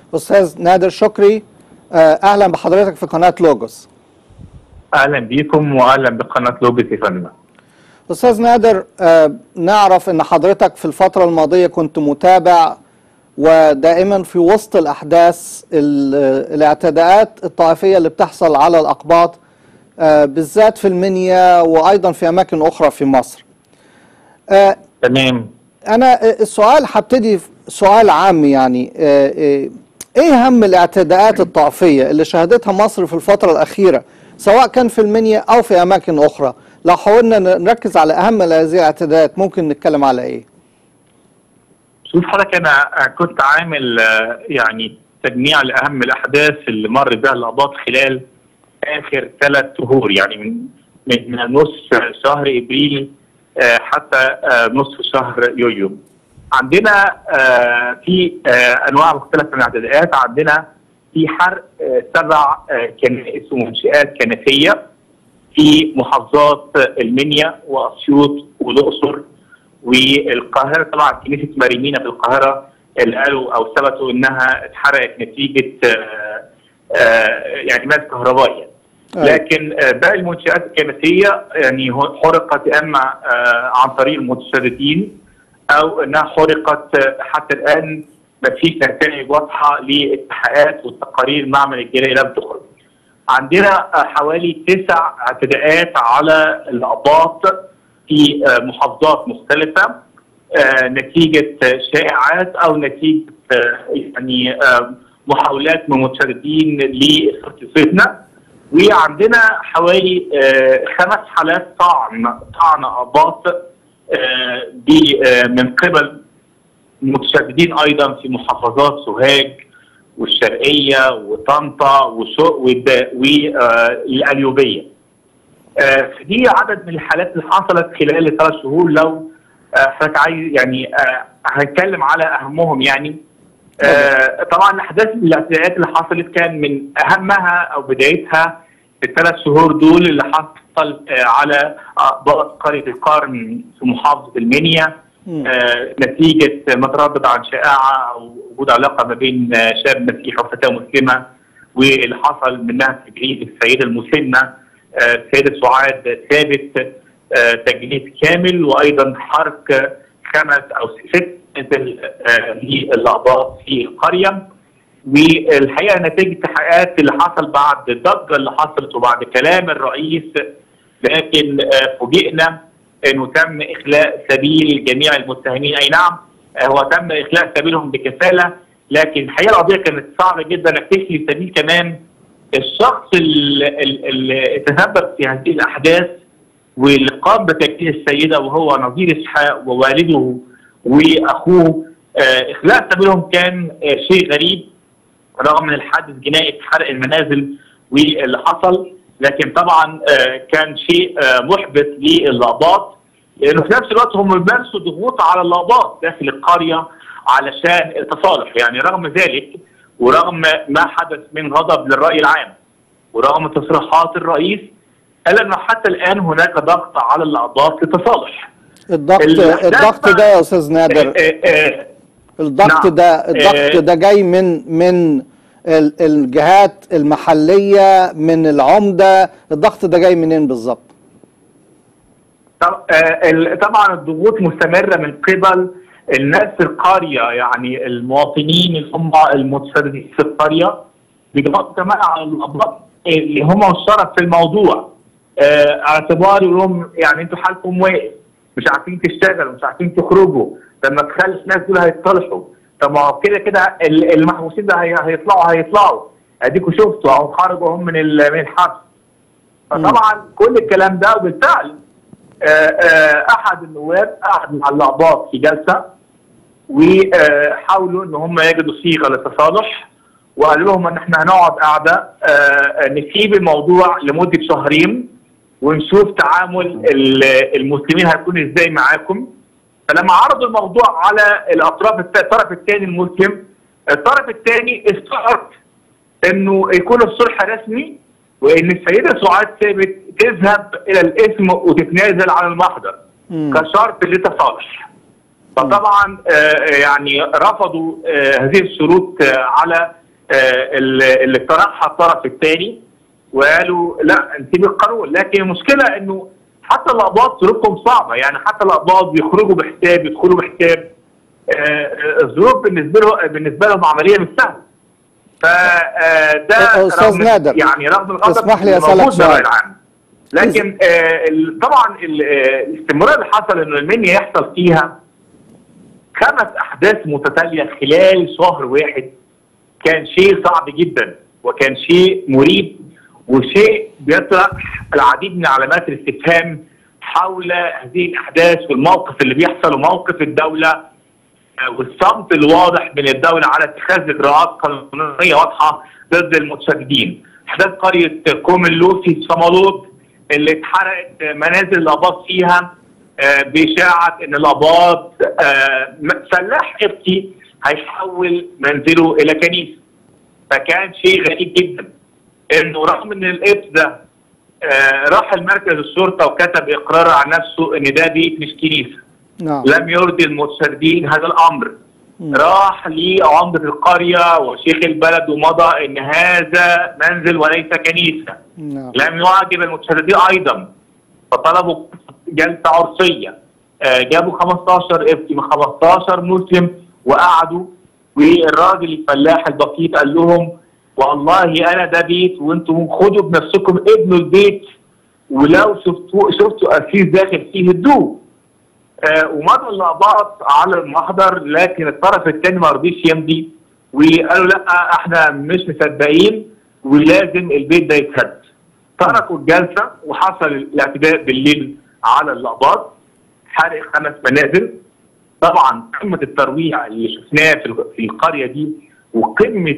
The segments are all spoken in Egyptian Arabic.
استاذ نادر شكري آه، اهلا بحضرتك في قناه لوجوس اهلا بيكم واهلا بقناه لوجوس يا فندم استاذ نادر آه، نعرف ان حضرتك في الفتره الماضيه كنت متابع ودائما في وسط الاحداث ال- آه، الاعتداءات الطائفيه اللي بتحصل على الاقباط آه، بالذات في المنيا وايضا في اماكن اخرى في مصر آه، تمام انا السؤال هبتدي سؤال عام يعني آه، آه، ايه اهم الاعتداءات الطائفيه اللي شهدتها مصر في الفتره الاخيره سواء كان في المنيا او في اماكن اخرى لو حاولنا نركز على اهم هذه الاعتداءات ممكن نتكلم على ايه شوف حضرتك انا كنت عامل آه، يعني تجميع لاهم الاحداث اللي مر بها الاباط خلال اخر ثلاث شهور يعني من من من نص شهر ابريل آه، حتى آه، نصف شهر يوليو. عندنا آه، في آه، انواع مختلفه من الاعتداءات عندنا في حرق آه، سبع آه، كنائس ومنشآت كنسيه في محافظات المنيا واسيوط والاقصر والقاهره طبعا كنيسه مريمينا في القاهره اللي قالوا او ثبتوا انها اتحرقت نتيجه آه، آه، يعني ماس كهربائي أيوة. لكن آه، باقي المنشآت الكنسيه يعني هو- حرقت يا اما آه، عن طريق المتشردين او انها حرقت آه، حتى الان ما فيش نتائج واضحه للاتحاقات والتقارير معمل الجنائي لم تخرج. عندنا آه، حوالي تسع اعتداءات على الاباط في آه، محافظات مختلفه آه، نتيجه آه، شائعات او نتيجه آه، يعني آه، محاولات من متشردين لاستفزازنا وعندنا حوالي آه، خمس حالات طعن طعن اباط آه، ب- آه، من قبل متشددين ايضا في محافظات سوهاج والشرقيه وطنطا وشو- والد- والقليوبيه. آه، دي عدد من الحالات اللي حصلت خلال الثلاث شهور لو آه، حضرتك عايز يعني آه، هنتكلم على اهمهم يعني آه، طبعا الاحداث الاعتداءات اللي حصلت كان من اهمها او بدايتها في الثلاث شهور دول اللي حصل آه، على ضغط قريه القرن في محافظه المنيا مم. آه، نتيجه ما تردد عن شائعه او وجود علاقه ما بين آه، شاب مسيحي وفتاه مسلمه واللي حصل منها تجريد السيده المسنه آه، السيده سعاد ثابت آه، تجنيد كامل وايضا حرق آه، خمس او ست منازل آه، للاباط في القريه والحقيقه نتيجه التحقيقات اللي حصل بعد الضجه اللي حصلت وبعد كلام الرئيس لكن آه، فوجئنا انه تم اخلاء سبيل جميع المتهمين اي نعم آه، هو تم اخلاء سبيلهم بكفاله لكن الحقيقه القضيه كانت صعبه جدا انك تخلي سبيل كمان الشخص ال- ال- اللي تسبب في هذه الاحداث واللي قام بتجديد السيده وهو نظير اسحاق ووالده واخوه آه، اخلاء سبيلهم كان آه، شيء غريب رغم من الحادث جنائي في حرق المنازل واللي حصل لكن طبعا آه، كان شيء آه، محبط للاباط لانه في نفس الوقت هم بيمارسوا ضغوط على الاباط داخل القريه علشان التصالح يعني رغم ذلك ورغم ما حدث من غضب للراي العام ورغم تصريحات الرئيس قال انه حتى الان هناك ضغط على الاباط للتصالح الضغط الأحداث الضغط بقى- ده يا استاذ نادر آه، آه، آه، الضغط نعم. ده الضغط آه. ده جاي من من ال- الجهات المحليه من العمده الضغط ده جاي منين بالظبط طب- آه، ال- طبعا الضغوط مستمره من قبل الناس في القريه يعني المواطنين اللي هم المتسردين في القريه بيضغطوا كمان على الاباط اللي هم الشرف في الموضوع آه، اعتبار يقول لهم يعني انتوا حالكم واقف مش عارفين تشتغلوا مش عارفين تخرجوا لما تخلي الناس دول هيتصالحوا طب ما هو كده كده ال- المحبوسين ده هي- هيطلعوا هيطلعوا اديكوا شفتوا اهو خرجوا هم من ال- من الحبس فطبعا كل الكلام ده وبالفعل آه، آه، احد النواب قعد مع الاعضاء في جلسه وحاولوا ان هم يجدوا صيغه للتصالح وقالوا لهم ان احنا هنقعد قاعده آه، نسيب الموضوع لمده شهرين ونشوف تعامل ال- المسلمين هيكون ازاي معاكم فلما عرضوا الموضوع على الاطراف الت- الطرف الثاني المسلم الطرف الثاني استعرض انه يكون الصلح رسمي وان السيده سعاد ثابت تذهب الى الاسم وتتنازل عن المحضر مم. كشرط للتصالح فطبعا آه، يعني رفضوا آه، هذه الشروط آه، على آه، اللي اللي اقترحها الطرف الثاني وقالوا لا نسيب القانون لكن المشكله انه حتى القضاة ظروفهم صعبه يعني حتى القضاة بيخرجوا بحساب يدخلوا بحساب آه، آه، الظروف بالنسبه له بالنسبه لهم عمليه مش سهله فده أستاذ نادر، يعني رغم الغضب اسمح لي اللي أسألك موجود في الرأي سؤال. العام لكن آه ال- طبعا ال- آه، الاستمرار اللي حصل انه المنيا يحصل فيها خمس احداث متتاليه خلال شهر واحد كان شيء صعب جدا وكان شيء مريب وشيء بيطرح العديد من علامات الاستفهام حول هذه الاحداث والموقف اللي بيحصل وموقف الدوله آه، والصمت الواضح من الدوله على اتخاذ اجراءات قانونيه واضحه ضد المتشددين. احداث قريه كوم اللوسي في صمالوط اللي اتحرقت منازل الاباط فيها آه، باشاعه ان الاباط آه، م- فلاح قبطي هيحول منزله الى كنيسه. فكان شيء غريب جدا انه رغم ان القبط ده آه، راح المركز الشرطه وكتب اقرار عن نفسه ان ده بيت مش كنيسه. نعم لم يرضي المتشردين هذا الامر مم. راح لعمدة القرية وشيخ البلد ومضى ان هذا منزل وليس كنيسة نعم لم يعجب المتشردين ايضا فطلبوا جلسة عرسية آه، جابوا 15 ابتي من 15 مسلم وقعدوا والراجل الفلاح البسيط قال لهم والله انا ده بيت وانتم خدوا بنفسكم ابنوا البيت ولو شفتوا شفتوا اسيس داخل فيه ادوه آه، ومضى الاباط على المحضر لكن الطرف الثاني ما رضيش يمضي وقالوا لا احنا مش مصدقين ولازم البيت ده يتهد تركوا الجلسه وحصل الاعتداء بالليل على الاباط حرق خمس منازل طبعا قمه الترويع اللي شفناه في ال- في القريه دي وقمه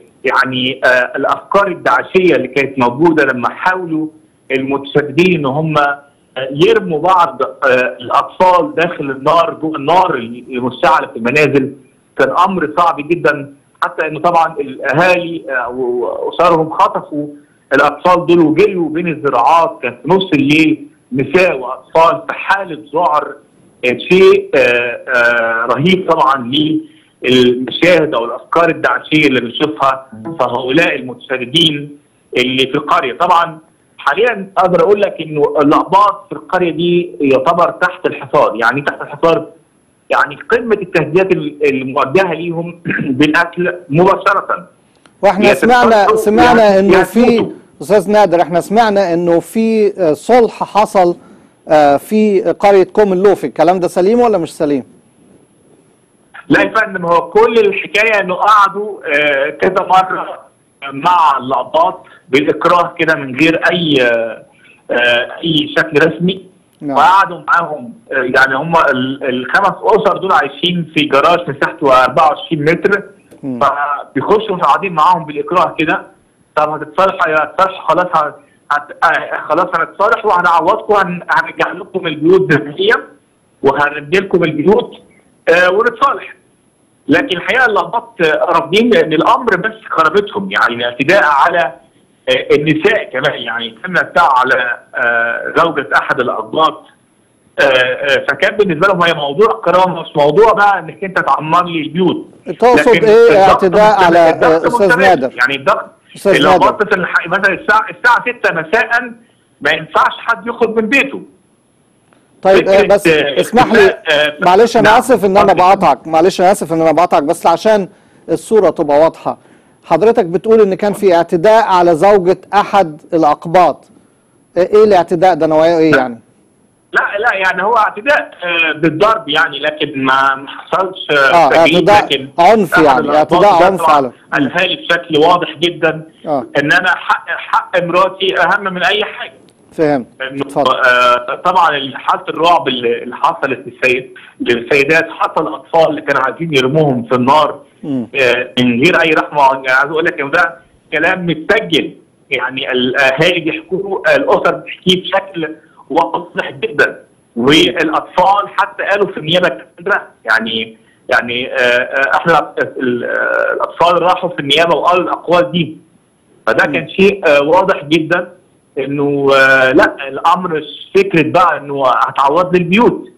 يعني آه الافكار الدعشيه اللي كانت موجوده لما حاولوا المتشددين ان هم آه، يرموا بعض آه الاطفال داخل النار جوه النار المشتعله في المنازل كان امر صعب جدا حتى انه طبعا الاهالي آه، واسرهم خطفوا الاطفال دول وجريوا بين الزراعات كان في نص الليل نساء واطفال في حاله ذعر آه، شيء آه، آه، رهيب طبعا للمشاهد او الافكار الدعشيه اللي بنشوفها فهؤلاء المتشردين اللي في القريه طبعا حاليا اقدر اقول لك انه الاقباط في القريه دي يعتبر تحت الحصار يعني تحت الحصار يعني قمه التهديدات الموجهه ليهم بالقتل مباشره واحنا يا سمعنا تتفضلوا سمعنا يا- انه يا في تموتوا. استاذ نادر احنا سمعنا انه في آه، صلح حصل آه، في قرية كوم اللوفي الكلام ده سليم ولا مش سليم؟ لا يا فندم هو كل الحكايه انه قعدوا آه، كذا مره مع الاقباط بالاكراه كده من غير اي آه، آه، اي شكل رسمي نعم. وقعدوا معاهم آه، يعني هم ال- الخمس اسر دول عايشين في جراج مساحته 24 متر مم. فبيخشوا قاعدين معاهم بالاكراه كده طب هتتصالحوا يا هتتصالحوا خلاص ه- هت... آه، خلاص هنتصالح وهنعوضكم هن... هنرجع لكم البيوت زي وهنبني لكم البيوت آه ونتصالح لكن الحقيقه اللخبط رافضين لان الامر بس خربتهم يعني اعتداء على آه، النساء كمان يعني تم الاعتداء على آه، زوجة احد الاقباط آه، آه، فكان بالنسبه لهم هي موضوع كرامه مش موضوع بقى انك انت تعمر لي البيوت تقصد لكن ايه الضغط اعتداء مستمر- على الضغط آه، استاذ مستمر. نادر؟ يعني الضغط أستاذ نادر. الاقباط مثلا الح- مثلا الساعه الساعه 6 مساء ما ينفعش حد يخرج من بيته طيب آه، فكرة، بس آه، اسمح لي اختفاء، آه، معلش انا نعم. اسف ان انا اتفضل. بقاطعك معلش انا اسف ان انا بقاطعك بس عشان الصورة تبقى واضحة حضرتك بتقول ان كان في اعتداء على زوجة احد الاقباط ايه الاعتداء ده نوعيه ايه يعني؟ لا لا يعني هو اعتداء آه، بالضرب يعني لكن ما ما حصلش آه، تجريد، اعتداء لكن عنف أحد يعني، الأقباط اعتداء ده عنف طبعاً على- قالها لي بشكل واضح جدا اه ان انا حق حق مراتي اهم من اي حاجه فهمت إنه، اتفضل آه، طبعا حاله الرعب اللي اللي حصلت للسيد للسيدات حتى الاطفال اللي كانوا عايزين يرموهم في النار مم. آه، من غير اي رحمه يعني عايز اقول لك ان ده كلام متسجل يعني الاهالي بيحكوا الاسر بتحكيه بشكل واضح جدا والاطفال حتى قالوا في النيابه الكلام ده يعني يعني آه، آه، احنا ال- آه، الاطفال راحوا في النيابه وقالوا الاقوال دي فده كان شيء آه، واضح جدا انه آه، لا الامر مش فكره بقى انه هتعوض لي البيوت